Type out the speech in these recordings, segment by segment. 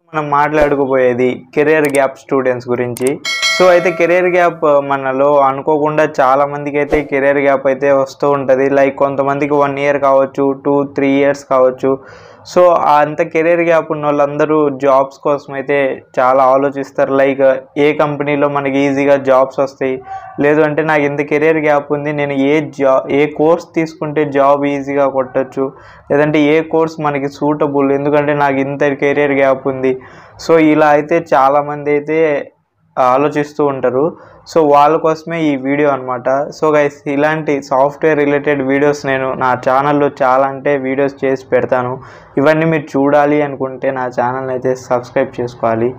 మనం మాట్లాడుకోబోయేది career gap students గురించి సో అయితే కెరియర్ గ్యాప్ మనలో అనుకోకుండా చాలా మందికి అయితే కెరియర్ గ్యాప్ అయితే వస్తూ ఉంటుంది లైక్ కొంతమందికి వన్ ఇయర్ కావచ్చు టూ త్రీ ఇయర్స్ కావచ్చు సో అంత కెరియర్ గ్యాప్ ఉన్న వాళ్ళందరూ జాబ్స్ కోసం అయితే చాలా ఆలోచిస్తారు లైక్ ఏ కంపెనీలో మనకి ఈజీగా జాబ్స్ వస్తాయి లేదు అంటే నాకు ఇంత కెరియర్ గ్యాప్ ఉంది నేను ఏ జా ఏ కోర్స్ తీసుకుంటే జాబ్ ఈజీగా కొట్టచ్చు లేదంటే ఏ కోర్స్ మనకి సూటబుల్ ఎందుకంటే నాకు ఇంత కెరియర్ గ్యాప్ ఉంది సో ఇలా అయితే చాలామంది అయితే ఆలోచిస్తూ ఉంటారు సో వాళ్ళ కోసమే ఈ వీడియో అనమాట సో గైస్ ఇలాంటి సాఫ్ట్వేర్ రిలేటెడ్ వీడియోస్ నేను నా ఛానల్లో చాలా అంటే వీడియోస్ చేసి పెడతాను ఇవన్నీ మీరు చూడాలి అనుకుంటే నా ఛానల్ని అయితే సబ్స్క్రైబ్ చేసుకోవాలి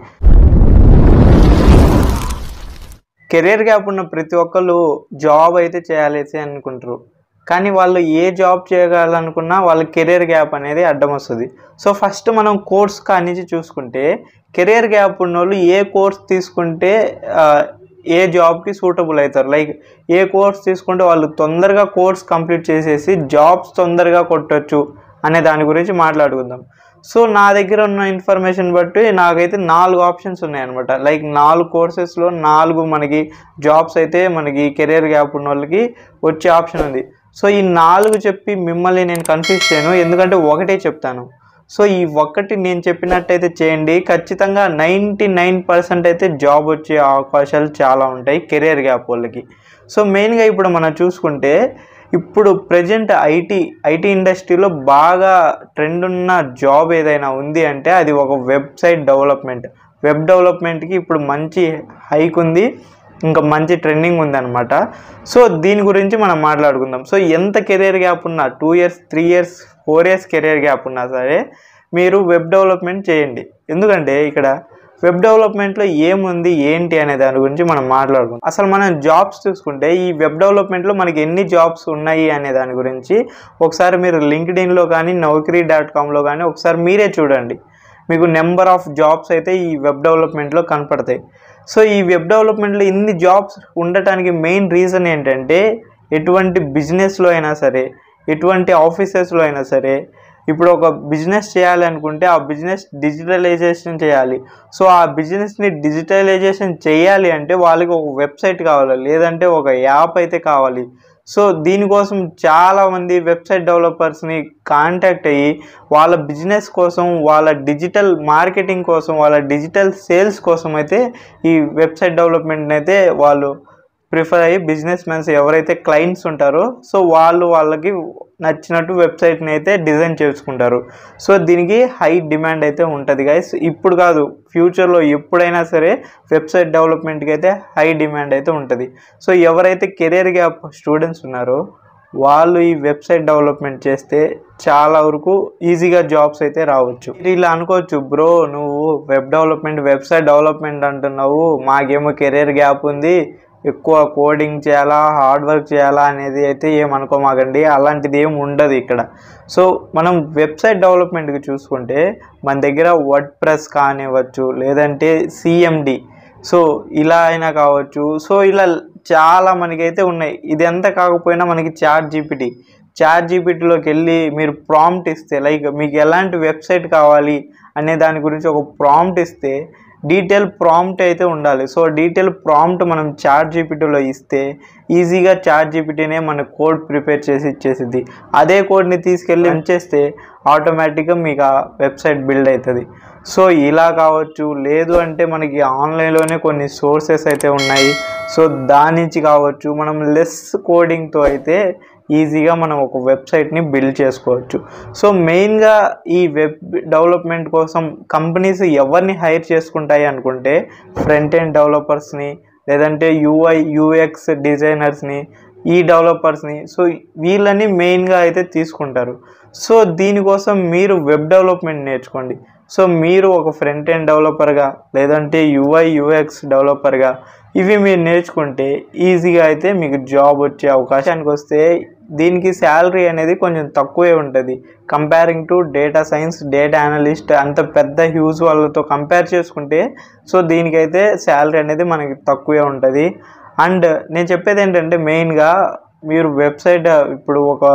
కెరియర్ గ్యాప్ ఉన్న ప్రతి ఒక్కళ్ళు జాబ్ అయితే చేయాలి అనుకుంటారు కానీ వాళ్ళు ఏ జాబ్ చేయగలనుకున్నా వాళ్ళ కెరియర్ గ్యాప్ అనేది అడ్డం వస్తుంది సో ఫస్ట్ మనం కోర్స్ కానించి చూసుకుంటే కెరియర్ గ్యాప్ ఉన్న వాళ్ళు ఏ కోర్స్ తీసుకుంటే ఆ, ఏ జాబ్కి సూటబుల్ అవుతారు లైక్ ఏ కోర్స్ తీసుకుంటే వాళ్ళు తొందరగా కోర్స్ కంప్లీట్ చేసేసి జాబ్స్ తొందరగా కొట్టచ్చు అనే దాని గురించి మాట్లాడుకుందాం సో నా దగ్గర ఉన్న ఇన్ఫర్మేషన్ బట్టి నాకైతే నాలుగు ఆప్షన్స్ ఉన్నాయన్నమాట లైక్ నాలుగు కోర్సెస్లో నాలుగు మనకి జాబ్స్ అయితే మనకి కెరియర్ గ్యాప్ ఉన్న వాళ్ళకి వచ్చే ఆప్షన్ ఉంది సో ఈ నాలుగు చెప్పి మిమ్మల్ని నేను కన్ఫ్యూజ్ చేయను ఎందుకంటే ఒకటే చెప్తాను సో ఈ ఒక్కటి నేను చెప్పినట్టయితే చేయండి ఖచ్చితంగా నైంటీ నైన్ పర్సెంట్ అయితే జాబ్ వచ్చే అవకాశాలు చాలా ఉంటాయి కెరియర్ గ్యాప్ వాళ్ళకి సో మెయిన్గా ఇప్పుడు మనం చూసుకుంటే ఇప్పుడు ప్రజెంట్ ఐటీ ఐటీ ఇండస్ట్రీలో బాగా ట్రెండ్ ఉన్న జాబ్ ఏదైనా ఉంది అంటే అది ఒక వెబ్సైట్ డెవలప్మెంట్ వెబ్ డెవలప్మెంట్కి ఇప్పుడు మంచి హైక్ ఉంది ఇంకా మంచి ట్రెండింగ్ ఉందన్నమాట సో దీని గురించి మనం మాట్లాడుకుందాం సో ఎంత కెరియర్ గ్యాప్ ఉన్నా two years three years four years career gap ఉన్నా సరే మీరు వెబ్ డెవలప్మెంట్ చేయండి ఎందుకంటే ఇక్కడ వెబ్ డెవలప్మెంట్లో ఏముంది ఏంటి అనే దాని గురించి మనం మాట్లాడుకుందాం అసలు మనం జాబ్స్ చూసుకుంటే ఈ వెబ్ డెవలప్మెంట్లో మనకి ఎన్ని జాబ్స్ ఉన్నాయి అనే దాని గురించి ఒకసారి మీరు లింక్డ్ఇన్లో కానీ నౌకరీ డాట్ కామ్లో కానీ ఒకసారి మీరే చూడండి మీకు నెంబర్ ఆఫ్ జాబ్స్ అయితే ఈ వెబ్ డెవలప్మెంట్లో కనపడతాయి సో ఈ వెబ్ డెవలప్మెంట్లో ఇన్ని జాబ్స్ ఉండటానికి మెయిన్ రీజన్ ఏంటంటే ఎటువంటి బిజినెస్లో అయినా సరే ఎటువంటి ఆఫీసెస్లో అయినా సరే ఇప్పుడు ఒక బిజినెస్ చేయాలి అనుకుంటే ఆ బిజినెస్ డిజిటలైజేషన్ చేయాలి సో ఆ బిజినెస్ని డిజిటలైజేషన్ చేయాలి అంటే వాళ్ళకి ఒక వెబ్సైట్ కావాలి లేదంటే ఒక యాప్ అయితే కావాలి సో దీనికోసం చాలామంది వెబ్సైట్ డెవలపర్స్ని కాంటాక్ట్ అయ్యి వాళ్ళ బిజినెస్ కోసం వాళ్ళ డిజిటల్ మార్కెటింగ్ కోసం వాళ్ళ డిజిటల్ సేల్స్ కోసం అయితే ఈ వెబ్సైట్ డెవలప్మెంట్ని అయితే వాళ్ళు ప్రిఫర్ అయ్యి బిజినెస్ మెన్స్ ఎవరైతే క్లయింట్స్ ఉంటారో సో వాళ్ళు వాళ్ళకి నచ్చినట్టు వెబ్సైట్ని అయితే డిజైన్ చేసుకుంటారు సో దీనికి హై డిమాండ్ అయితే ఉంటుంది గైస్ ఇప్పుడు కాదు ఫ్యూచర్లో ఎప్పుడైనా సరే వెబ్సైట్ డెవలప్మెంట్కి అయితే హై డిమాండ్ అయితే ఉంటుంది సో ఎవరైతే కెరియర్ గ్యాప్ స్టూడెంట్స్ ఉన్నారో వాళ్ళు ఈ వెబ్సైట్ డెవలప్మెంట్ చేస్తే చాలా వరకు ఈజీగా జాబ్స్ అయితే రావచ్చు మీరు ఇలా అనుకోవచ్చు బ్రో నువ్వు వెబ్ డెవలప్మెంట్ వెబ్సైట్ డెవలప్మెంట్ అంటున్నావు మాకేమో కెరియర్ గ్యాప్ ఉంది ఎక్కువ కోడింగ్ చేయాలా హార్డ్ వర్క్ చేయాలా అనేది అయితే ఏమనుకోమాకండి అలాంటిది ఏం ఉండదు ఇక్కడ సో మనం వెబ్సైట్ డెవలప్మెంట్కి చూసుకుంటే మన దగ్గర వర్డ్ ప్రెస్ కానివ్వచ్చు లేదంటే సిఎండి సో ఇలా అయినా కావచ్చు సో ఇలా చాలా మనకైతే ఉన్నాయి ఇది ఎంత కాకపోయినా మనకి చాట్ జీపీటీ చాట్ జీపీటీలోకి వెళ్ళి మీరు ప్రాంప్ట్ ఇస్తే లైక్ మీకు ఎలాంటి వెబ్సైట్ కావాలి అనే దాని గురించి ఒక ప్రాంప్ట్ ఇస్తే డీటెయిల్ ప్రాంప్ట్ అయితే ఉండాలి సో డీటెయిల్ ప్రాంప్ట్ మనం చాట్ జీపీటీలో ఇస్తే ఈజీగా చాట్ జీపీటీనే మన కోడ్ ప్రిపేర్ చేసి ఇచ్చేసిద్ది అదే కోడ్ని తీసుకెళ్ళి ఉంచేస్తే ఆటోమేటిక్గా మీకు ఆ వెబ్సైట్ బిల్డ్ అవుతుంది సో ఇలా కావచ్చు లేదు అంటే మనకి ఆన్లైన్లోనే కొన్ని సోర్సెస్ అయితే ఉన్నాయి సో దాని నుంచి కావచ్చు మనం లెస్ కోడింగ్తో అయితే ఈజీగా మనం ఒక వెబ్సైట్ని బిల్డ్ చేసుకోవచ్చు సో మెయిన్గా ఈ వెబ్ డెవలప్మెంట్ కోసం కంపెనీస్ ఎవరిని హైర్ చేసుకుంటాయి అనుకుంటే ఫ్రంట్ ఎండ్ డెవలపర్స్ని లేదంటే యూఐ యూఎక్స్ డిజైనర్స్ని ఈ డెవలపర్స్ని సో వీళ్ళని మెయిన్గా అయితే తీసుకుంటారు సో దీనికోసం మీరు వెబ్ డెవలప్మెంట్ నేర్చుకోండి సో మీరు ఒక ఫ్రంట్ ఎండ్ డెవలపర్గా లేదంటే యూఐ యూఎక్స్ డెవలపర్గా ఇవి మీరు నేర్చుకుంటే ఈజీగా అయితే మీకు జాబ్ వచ్చే అవకాశానికి వస్తే దీనికి శాలరీ అనేది కొంచెం తక్కువే ఉంటుంది comparing to data science data analyst అంత పెద్ద హ్యూజ్ వాళ్ళతో కంపేర్ చేసుకుంటే సో దీనికైతే శాలరీ అనేది మనకి తక్కువే ఉంటుంది అండ్ నేను చెప్పేది ఏంటంటే మెయిన్గా మీరు వెబ్సైట్ ఇప్పుడు ఒక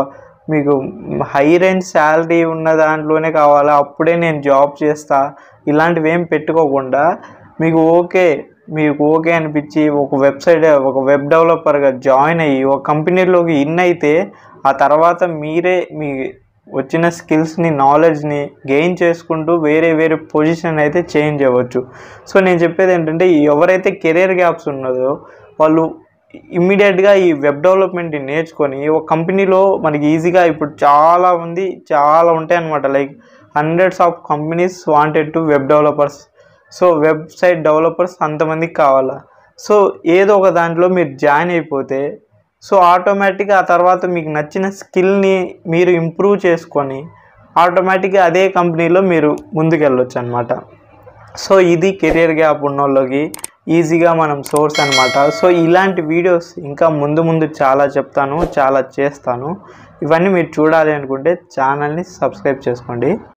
మీకు హై రేంజ్ శాలరీ ఉన్న దాంట్లోనే కావాలా అప్పుడే నేను జాబ్ చేస్తా ఇలాంటివి ఏం పెట్టుకోకుండా మీకు ఓకే మీకు ఓకే అనిపించి ఒక వెబ్సైట్ ఒక వెబ్ డెవలపర్గా జాయిన్ అయ్యి ఒక కంపెనీలోకి ఇన్ అయితే ఆ తర్వాత మీరే మీ వచ్చిన స్కిల్స్ని నాలెడ్జ్ని గెయిన్ చేసుకుంటూ వేరే వేరే పొజిషన్ అయితే చేంజ్ అవ్వచ్చు సో నేను చెప్పేది ఏంటంటే ఎవరైతే కెరీర్ గ్యాప్స్ ఉన్నదో వాళ్ళు ఇమ్మీడియట్గా ఈ వెబ్ డెవలప్మెంట్ని నేర్చుకొని ఒక కంపెనీలో మనకి ఈజీగా ఇప్పుడు చాలా ఉంది చాలా ఉంటాయి అనమాట like hundreds of companies wanted to web developers so website developers అంతమందికి కావాలా సో ఏదో ఒక దాంట్లో మీరు జాయిన్ అయిపోతే సో ఆటోమేటిక్గా ఆ తర్వాత మీకు నచ్చిన స్కిల్ని మీరు ఇంప్రూవ్ చేసుకొని ఆటోమేటిక్గా అదే కంపెనీలో మీరు ముందుకెళ్ళొచ్చు అనమాట సో ఇది కెరియర్ గ్యాప్ ఉన్న వాళ్ళకి ఈజీగా మనం సోర్స్ అనమాట సో ఇలాంటి వీడియోస్ ఇంకా ముందు ముందు చాలా చెప్తాను చాలా చేస్తాను ఇవన్నీ మీరు చూడాలి అనుకుంటే ఛానల్ని సబ్స్క్రైబ్ చేసుకోండి